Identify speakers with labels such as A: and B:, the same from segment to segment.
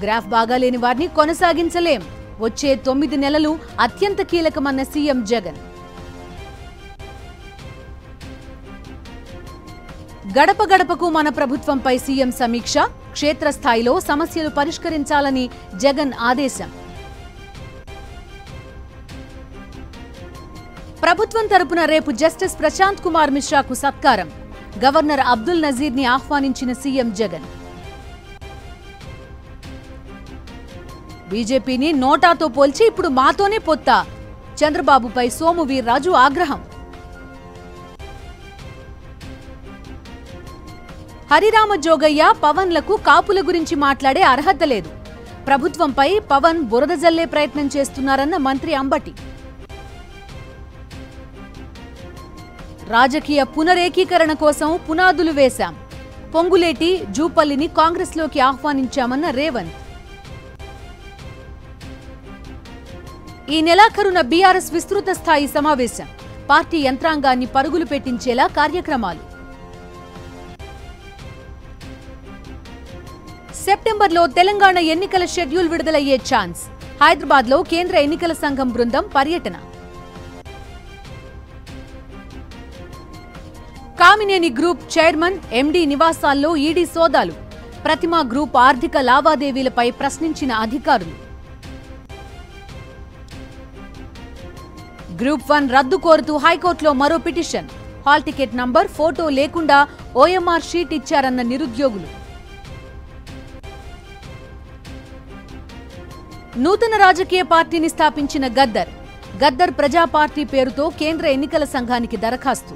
A: graph బాగాలేని వారిని కొనసాగించలేం వచ్చే తొమ్మిది నెలలు అత్యంత కీలకమన్న సీఎం జగన్ గడప గడపకు మన ప్రభుత్వంపై సీఎం సమీక్ష క్షేత్రస్థాయిలో సమస్యలు పరిష్కరించాలని జగన్ ఆదేశం ప్రభుత్వం తరపున రేపు జస్టిస్ ప్రశాంత్ కుమార్ మిశ్రాకు సత్కారం గవర్నర్ అబ్దుల్ నజీర్ ని ఆహ్వానించిన సీఎం జగన్ బీజేపీని నోటాతో పోల్చి ఇప్పుడు మాతోనే పొత్తా చంద్రబాబుపై సోము వీర్రాజు ఆగ్రహం హరిరామ జోగయ్య పవన్లకు కాపుల గురించి మాట్లాడే అర్హత లేదు ప్రభుత్వంపై పవన్ బురద జల్లే ప్రయత్నం చేస్తున్నారన్న మంత్రి అంబటి రాజకీయ పునరేకీకరణ కోసం పునాదులు వేశాం పొంగులేటి జూపల్లిని కాంగ్రెస్లోకి ఆహ్వానించామన్న రేవంత్ ఈ నెలాఖరున బీఆర్ఎస్ విస్తృత స్థాయి సమావేశం పార్టీ యంత్రాంగాన్ని పరుగులు పెట్టించేలా కార్యక్రమాలు సెప్టెంబర్లో తెలంగాణ ఎన్నికల షెడ్యూల్ విడుదలయ్యే ఛాన్స్ హైదరాబాద్లో కేంద్ర ఎన్నికల సంఘం బృందం పర్యటన కామినేని గ్రూప్ చైర్మన్ ఎండీ నివాసాల్లో ఈడీ సోదాలు ప్రతిమా గ్రూప్ ఆర్థిక లావాదేవీలపై ప్రశ్నించిన అధికారులు గ్రూప్ వన్ రద్దు కోరుతూ హైకోర్టులో మరో petition hall ticket number photo లేకుండా ఓఎంఆర్ షీట్ ఇచ్చారన్న నిరుద్యోగులు నూతన రాజకీయ పార్టీని స్థాపించిన గద్దర్ గద్దర్ ప్రజా పార్టీ పేరుతో కేంద్ర ఎన్నికల సంఘానికి దరఖాస్తు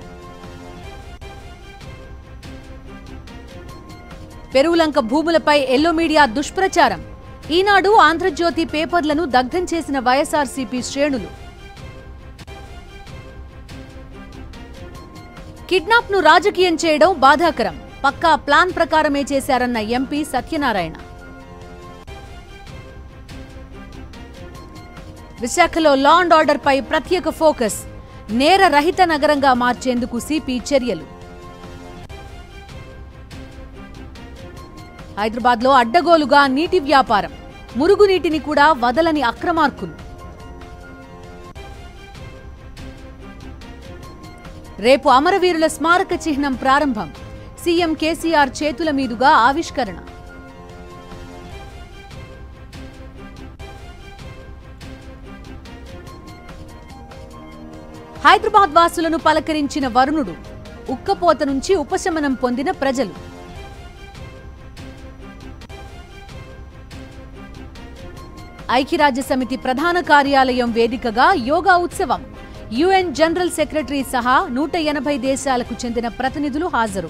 A: పెరువులంక భూములపై ఎల్లో మీడియా దుష్ప్రచారం ఈనాడు ఆంధ్రజ్యోతి పేపర్లను దగ్ధం చేసిన వైఎస్ఆర్సీపీ శ్రేణులు కిడ్నాప్ ను రాజకీయం చేయడం బాధాకరం పక్కా ప్లాన్ ప్రకారమే చేశారన్న ఎంపీ సత్యనారాయణ విశాఖలో లా అండ్ ఆర్డర్ పై ప్రత్యేక ఫోకస్ నేర రహిత నగరంగా మార్చేందుకు సిపి చర్యలు హైదరాబాద్లో అడ్డగోలుగా నీటి వ్యాపారం మురుగునీటిని కూడా వదలని అక్రమార్కులు రేపు అమరవీరుల స్మారక చిహ్నం ప్రారంభం సీఎం కేసీఆర్ చేతుల మీదుగా ఆవిష్కరణ హైదరాబాద్ వాసులను పలకరించిన వరుణుడు ఉక్కపోత నుంచి ఉపశమనం పొందిన ప్రజలు ఐక్యరాజ్య సమితి ప్రధాన కార్యాలయం వేదికగా యోగా ఉత్సవం యుఎన్ జనరల్ సెక్రటరీ సహా నూట ఎనభై దేశాలకు చెందిన ప్రతినిధులు హాజరు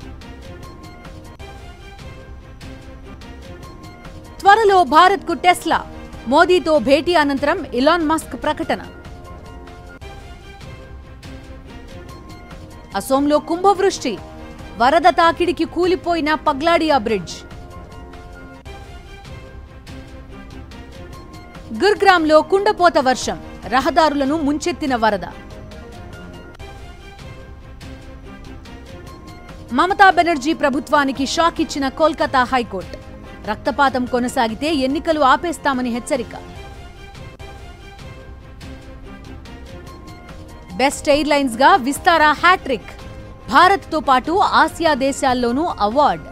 A: త్వరలో భారత్కు టెస్లా మోదీతో భేటీ అనంతరం ఇలాన్ మస్క్ ప్రకటన అసోంలో కుంభవృష్టి వరద తాకిడికి కూలిపోయిన పగ్లాడియా బ్రిడ్జ్ గుర్గ్రామ్లో కుండపోత వర్షం రహదారులను ముంచెత్తిన వరద మమతా బెనర్జీ ప్రభుత్వానికి షాక్ ఇచ్చిన కోల్కతా హైకోర్టు రక్తపాతం కొనసాగితే ఎన్నికలు ఆపేస్తామని హెచ్చరిక బెస్ట్ ఎయిర్లైన్స్ గా విస్తారా హ్యాట్రిక్ భారత్ తో పాటు ఆసియా దేశాల్లోనూ అవార్డు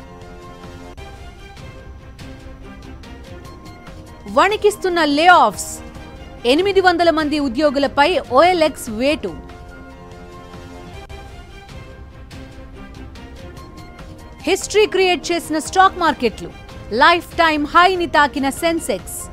A: వణికిస్తున్న లే ఆఫ్స్ ఎనిమిది వందల మంది ఉద్యోగులపై ఓఎల్ఎక్స్ వేటు హిస్టరీ క్రియేట్ చేసిన స్టాక్ మార్కెట్లు లైఫ్ టైం హైని తాకిన సెన్సెక్స్